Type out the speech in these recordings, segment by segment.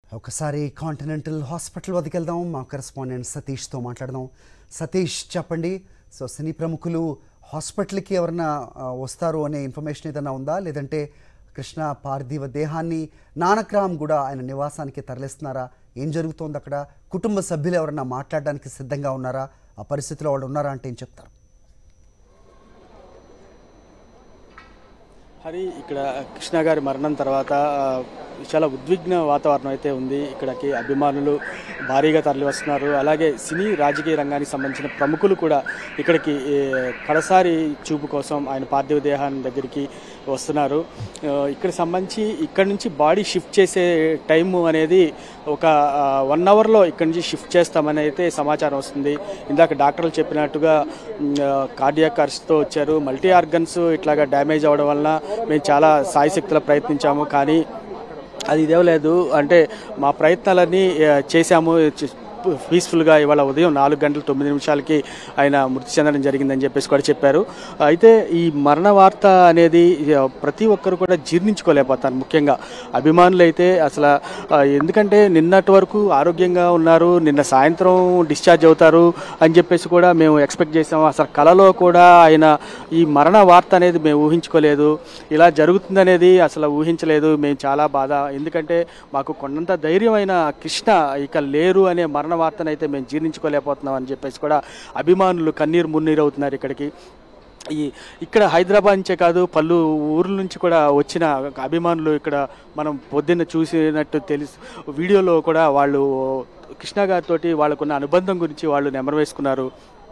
ఒకసారి continental hospital వద్దకు వెళ్దాం మా కరెస్పాండెంట్ సతీష్తో మాట్లాడదాం సతీష్ చెప్పండి సో సినీ ప్రముఖులు హాస్పిటల్కి ఎవరన్నా ఆ, వస్తారు అనే ఇన్ఫర్మేషన్ ఏదైనా ఉందా లేదంటే కృష్ణ పార్థివ దేహాన్ని నానక్రామ్ కూడా ఆయన నివాసానికి తరలిస్తున్నారా ఏం జరుగుతోంది అక్కడ కుటుంబ సభ్యులు ఎవరన్నా మాట్లాడడానికి సిద్ధంగా ఉన్నారా ఆ పరిస్థితిలో వాళ్ళు ఉన్నారా అంటే ఏం చెప్తారు హరి ఇక్కడ కృష్ణ గారి మరణం తర్వాత ఆ, చాలా ఉద్విగ్న వాతావరణం అయితే ఉంది ఇక్కడికి అభిమానులు భారీగా తరలి వస్తున్నారు అలాగే సినీ రాజకీయ రంగానికి సంబంధించిన ప్రముఖులు కూడా ఇక్కడికి ఏ, కడసారి చూపు కోసం ఆయన పార్థివ దేహాన్ని దగ్గరికి వస్తున్నారు ఆ, ఇక్కడ సంబంధించి ఇక్కడ నుంచి బాడీ షిఫ్ట్ చేసే టైము అనేది ఒక వన్ అవర్లో ఇక్కడ నుంచి షిఫ్ట్ చేస్తామని అయితే సమాచారం వస్తుంది ఇందాక డాక్టర్లు చెప్పినట్టుగా కార్డియాక్ అరెస్ట్తో వచ్చారు మల్టీ ఆర్గన్స్ ఇట్లాగా డ్యామేజ్ అవ్వడం వలన మేము చాలా సాయశక్తుల ప్రయత్నించాము కానీ అది ఇదేవలేదు అంటే మా ప్రయత్నాలన్నీ ఆ, చేశాము చ- పీస్ఫుల్గా ఇవాళ ఉదయం నాలుగు గంటల తొమ్మిది నిమిషాలకి ఆయన మృతి చెందడం జరిగిందని చెప్పేసి కూడా చెప్పారు అయితే ఈ మరణ వార్త అనేది ఆ, ప్రతి ఒక్కరు కూడా జీర్ణించుకోలేకపోతారు ముఖ్యంగా అభిమానులు అయితే అసలు ఆ, ఎందుకంటే నిన్నటి వరకు ఆరోగ్యంగా ఉన్నారు నిన్న సాయంత్రం డిశ్చార్జ్ అవుతారు అని చెప్పేసి కూడా మేము ఎక్స్పెక్ట్ చేసాము అసలు కళలో కూడా ఆయన ఈ మరణ వార్త అనేది మేము ఊహించుకోలేదు ఇలా జరుగుతుందనేది అసలు ఊహించలేదు మేము చాలా బాధ ఎందుకంటే మాకు కొండంత ధైర్యమైన కృష్ణ ఇక లేరు అనే మరణ వార్తను అయితే మేము జీర్ణించుకోలేకపోతున్నాం అని చెప్పేసి కూడా అభిమానులు కన్నీరు మున్నీరు అవుతున్నారు ఇక్కడికి ఈ ఇక్కడ హైదరాబాద్ నుంచే కాదు పలు ఊర్ల నుంచి కూడా వచ్చిన అభిమానులు ఇక్కడ మనం పొద్దున్న చూసినట్టు తెలుసు వీడియోలో కూడా వాళ్ళు కృష్ణ గారితో వాళ్ళకున్న అనుబంధం గురించి వాళ్ళు నెమరు వేసుకున్నారు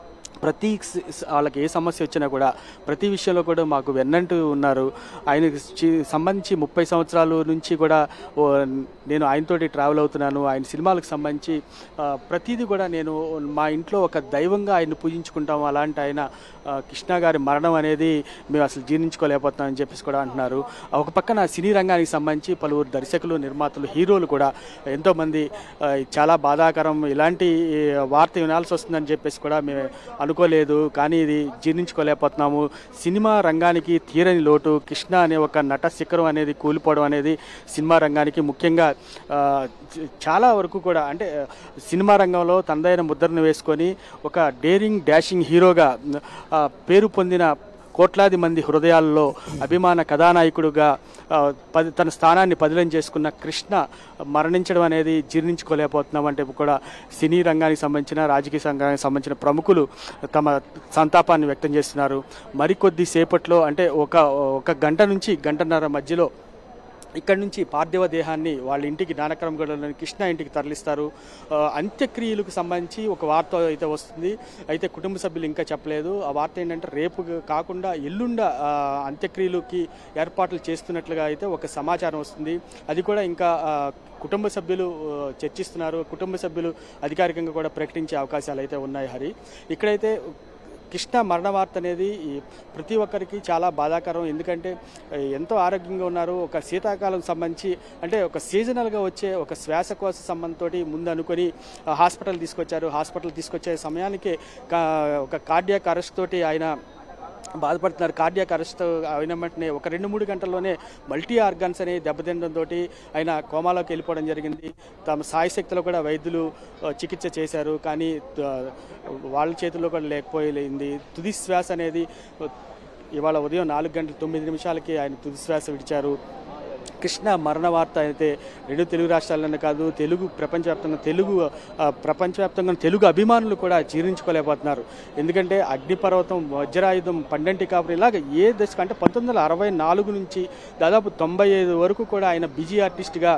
ప్రతి స- స- వాళ్ళకి ఏ సమస్య వచ్చినా కూడా ప్రతి విషయంలో కూడా మాకు వెన్నంటూ ఉన్నారు ఆయనకి చి- సంబంధించి ముప్పై సంవత్సరాల నుంచి కూడా ఓ, నేను ఆయనతోటి ట్రావెల్ అవుతున్నాను ఆయన సినిమాలకు సంబంధించి ఆ, ప్రతిదీ కూడా నేను మా ఇంట్లో ఒక దైవంగా ఆయన్ని పూజించుకుంటాం అలాంటి ఆయన ఆ, కృష్ణ గారి మరణం అనేది మేము అసలు జీర్ణించుకోలేకపోతున్నాం అని చెప్పేసి కూడా అంటున్నారు ఒక పక్కన సినీ రంగానికి సంబంధించి పలువురు దర్శకులు నిర్మాతలు హీరోలు కూడా ఎంతోమంది ఆ, చాలా బాధాకరం ఇలాంటి వార్త వినాల్సి వస్తుందని చెప్పేసి కూడా మేము అనుకోలేదు కానీ ఇది జీర్ణించుకోలేకపోతున్నాము సినిమా రంగానికి తీరని లోటు కృష్ణ అనే ఒక నట శిఖరం అనేది కూలిపోవడం అనేది సినిమా రంగానికి ముఖ్యంగా ఆ, చ- చాలా వరకు కూడా అంటే ఆ, సినిమా రంగంలో తనదైన ముద్రను వేసుకొని ఒక డేరింగ్ డాషింగ్ హీరోగా ఆ, పేరు పొందిన కోట్లాది మంది హృదయాల్లో అభిమాన కథానాయకుడుగా ఆ, పది తన స్థానాన్ని పదిలం చేసుకున్న కృష్ణ మరణించడం అనేది జీర్ణించుకోలేకపోతున్నాం అంటే కూడా సినీ రంగానికి సంబంధించిన రాజకీయ సంఘానికి సంబంధించిన ప్రముఖులు తమ సంతాపాన్ని వ్యక్తం చేస్తున్నారు మరికొద్ది సేపట్లో అంటే ఒక ఒక గంట నుంచి గంటన్నర మధ్యలో ఇక్కడ నుంచి పార్థివ దేహాన్ని వాళ్ళ ఇంటికి నానక్రమగూడలోని కృష్ణ ఇంటికి తరలిస్తారు ఆ, అంత్యక్రియలకు సంబంధించి ఒక వార్త అయితే వస్తుంది అయితే కుటుంబ సభ్యులు ఇంకా చెప్పలేదు ఆ వార్త ఏంటంటే రేపు కాకుండా ఎల్లుండ ఆ, అంత్యక్రియలకి ఏర్పాట్లు చేస్తున్నట్లుగా అయితే ఒక సమాచారం వస్తుంది అది కూడా ఇంకా ఆ, కుటుంబ సభ్యులు ఆ, చర్చిస్తున్నారు కుటుంబ సభ్యులు అధికారికంగా కూడా ప్రకటించే అవకాశాలు అయితే ఉన్నాయి హరి ఇక్కడైతే కృష్ణ మరణ వార్త అనేది ఈ ప్రతి ఒక్కరికి చాలా బాధాకరం ఎందుకంటే ఆ, ఎంతో ఆరోగ్యంగా ఉన్నారు ఒక శీతాకాలం సంబంధించి అంటే ఒక సీజనల్గా వచ్చే ఒక శ్వాసకోశ సంబంధంతో ముందు అనుకొని ఆ, హాస్పిటల్ తీసుకొచ్చారు హాస్పిటల్ తీసుకొచ్చే సమయానికి కా- ఒక కార్డియాక్ అరెస్ట్ తోటి ఆయన బాధపడుతున్నారు కార్డియాక్ అరెస్ట్ అయిన వెంటనే ఒక రెండు మూడు గంటల్లోనే మల్టీ ఆర్గాన్స్ అనే దెబ్బతినడంతో ఆయన కోమాలోకి వెళ్ళిపోవడం జరిగింది తమ సాయశక్తిలో కూడా వైద్యులు ఆ, చికిత్స చేశారు కానీ ఆ, వాళ్ళ చేతుల్లో కూడా లేకపోయింది తుది శ్వాస అనేది ఆ, ఇవాళ ఉదయం నాలుగు గంటల తొమ్మిది నిమిషాలకి ఆయన తుది శ్వాస విడిచారు కృష్ణ మరణ వార్త అయితే రెండు తెలుగు రాష్ట్రాల్లోనే కాదు తెలుగు ప్రపంచవ్యాప్తంగా తెలుగు ఆ, ప్రపంచవ్యాప్తంగా తెలుగు అభిమానులు కూడా జీర్ణించుకోలేకపోతున్నారు ఎందుకంటే అగ్నిపర్వతం వజ్రాయుధం పండంటి కాపురి ఇలాగ ఏ దశకు అంటే పంతొమ్మిది వందల అరవై నాలుగు నుంచి దాదాపు తొంభై ఐదు వరకు కూడా ఆయన బిజీ ఆర్టిస్ట్గా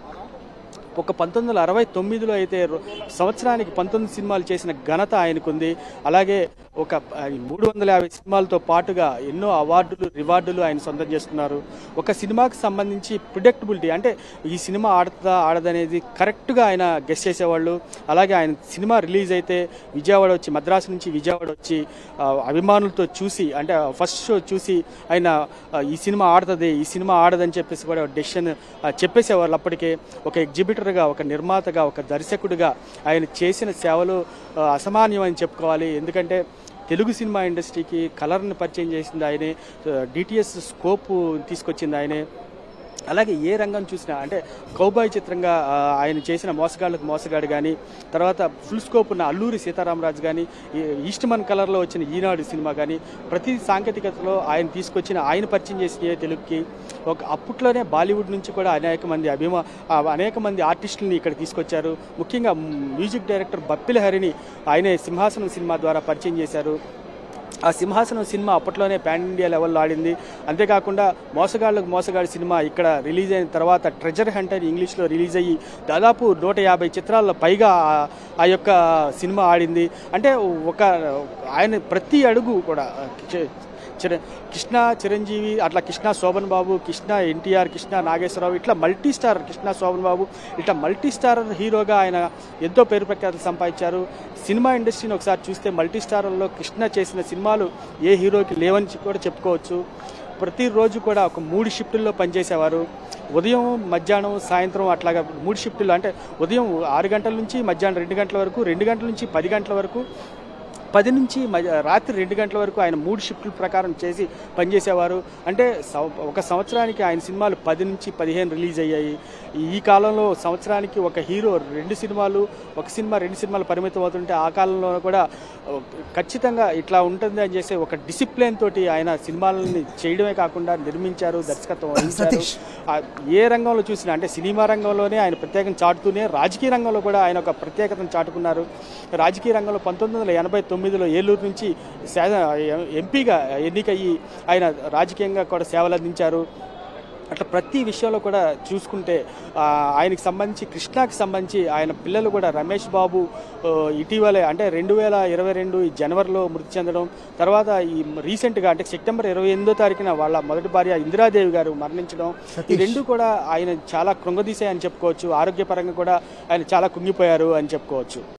ఒక పంతొమ్మిది వందల అరవై తొమ్మిదిలో అయితే రో- సంవత్సరానికి పంతొమ్మిది సినిమాలు చేసిన ఘనత ఆయనకుంది అలాగే ఒక ఆ, మూడు వందల యాభై సినిమాలతో పాటుగా ఎన్నో అవార్డులు రివార్డులు ఆయన సొంతం చేసుకున్నారు ఒక సినిమాకి సంబంధించి ప్రిడక్టబిలిటీ అంటే ఈ సినిమా ఆడుతుందా ఆడదనేది కరెక్ట్గా ఆయన గెస్ట్ చేసేవాళ్ళు అలాగే ఆయన సినిమా రిలీజ్ అయితే విజయవాడ వచ్చి మద్రాసు నుంచి విజయవాడ వచ్చి ఆ, అభిమానులతో చూసి అంటే ఫస్ట్ షో చూసి ఆయన ఆ, ఈ సినిమా ఆడుతుంది ఈ సినిమా ఆడదని చెప్పేసి కూడా డెసిషన్ చెప్పేసేవాళ్ళు అప్పటికే ఒక ఎగ్జిబిటర్గా ఒక నిర్మాతగా ఒక దర్శకుడిగా ఆయన చేసిన సేవలు ఆ, అసమాన్యం అని చెప్పుకోవాలి ఎందుకంటే తెలుగు సినిమా ఇండస్ట్రీకి కలర్ని పరిచయం చేసింది ఆయనే డిటిఎస్ స్కోప్ తీసుకొచ్చింది ఆయనే అలాగే ఏ రంగం చూసినా అంటే కౌబాయ్ చిత్రంగా ఆ, ఆయన చేసిన మోసగాళ్ళకు మోసగాడు కానీ తర్వాత ఫుల్ స్కోప్ ఉన్న అల్లూరి సీతారామరాజు కానీ ఈస్ట్మన్ కలర్లో వచ్చిన ఈనాడు సినిమా కానీ ప్రతి సాంకేతికతలో ఆయన తీసుకొచ్చిన ఆయన పరిచయం చేసిన తెలుగుకి ఒక అప్పట్లోనే బాలీవుడ్ నుంచి కూడా అనేక మంది అభిమా ఆ, అనేక మంది ఆర్టిస్టులని ఇక్కడ తీసుకొచ్చారు ముఖ్యంగా మ్యూజిక్ డైరెక్టర్ బప్పిల హరిని ఆయనే సింహాసనం సినిమా ద్వారా పరిచయం చేశారు ఆ సింహాసనం సినిమా అప్పట్లోనే పాన్ ఇండియా లెవెల్లో ఆడింది అంతేకాకుండా మోసగాళ్ళకు మోసగాడి సినిమా ఇక్కడ రిలీజ్ అయిన తర్వాత ట్రెజర్ హంట్ అని ఇంగ్లీష్లో రిలీజ్ అయ్యి దాదాపు నూట యాభై చిత్రాల్లో పైగా ఆ- ఆ యొక్క సినిమా ఆడింది అంటే ఒక ఆయన ప్రతి అడుగు కూడా చి- చిర కృష్ణ చిరంజీవి అట్లా కృష్ణ శోభన్ బాబు కృష్ణ ఎన్టీఆర్ కృష్ణ నాగేశ్వరరావు ఇట్లా మల్టీ స్టార్ కృష్ణ శోభన్ బాబు ఇట్లా మల్టీ స్టార్ హీరోగా ఆయన ఎంతో పేరు ప్రఖ్యాతులు సంపాదించారు సినిమా ఇండస్ట్రీని ఒకసారి చూస్తే మల్టీ స్టార్లలో కృష్ణ చేసిన సినిమాలు ఏ హీరోకి లేవని కూడా చెప్పుకోవచ్చు ప్రతిరోజు కూడా ఒక మూడు షిఫ్టుల్లో పనిచేసేవారు ఉదయం మధ్యాహ్నం సాయంత్రం అట్లాగా మూడు షిఫ్టుల్లో అంటే ఉదయం ఆరు గంటల నుంచి మధ్యాహ్నం రెండు గంటల వరకు రెండు గంటల నుంచి పది గంటల వరకు పది నుంచి మధ్య- రాత్రి రెండు గంటల వరకు ఆయన మూడు షిఫ్టుల ప్రకారం చేసి పనిచేసేవారు అంటే సం- ఒక సంవత్సరానికి ఆయన సినిమాలు పది నుంచి పదిహేను రిలీజ్ అయ్యాయి ఈ కాలంలో సంవత్సరానికి ఒక హీరో రెండు సినిమాలు ఒక సినిమా రెండు సినిమాలు పరిమితం అవుతుంటే ఆ కాలంలో కూడా ఆ, ఖచ్చితంగా ఇట్లా ఉంటుంది అని చేసే ఒక డిసిప్లిన్ తోటి ఆయన సినిమాలని చేయడమే కాకుండా నిర్మించారు దర్శకత్వం వహించారు సతీష్. ఆ, ఏ రంగంలో చూసినా అంటే సినిమా రంగంలోనే ఆయన ప్రత్యేకం చాటుతూనే రాజకీయ రంగంలో కూడా ఆయన ఒక ప్రత్యేకతను చాటుకున్నారు రాజకీయ రంగంలో పంతొమ్మిది వందల ఎనభై తొమ్మిదిలో ఏలూరు నుంచి శా- ఎంపీగా ఎన్నికయ్యి ఆయన రాజకీయంగా కూడా సేవలు అందించారు అట్లా ప్రతి విషయంలో కూడా చూసుకుంటే ఆ, ఆయనకి సంబంధించి కృష్ణాకి సంబంధించి ఆయన పిల్లలు కూడా రమేష్ బాబు ఆ, ఇటీవలే అంటే రెండు వేల ఇరవై రెండు ఈ జనవరిలో మృతి చెందడం తర్వాత ఈ రీసెంట్గా అంటే సెప్టెంబర్ ఇరవై ఎనిమిదో తారీఖున వాళ్ళ మొదటి భార్య ఇందిరాదేవి గారు మరణించడం ఈ సతీష్. రెండు కూడా ఆయన చాలా కృంగదీశాయని చెప్పుకోవచ్చు ఆరోగ్యపరంగా కూడా ఆయన చాలా కుంగిపోయారు అని చెప్పుకోవచ్చు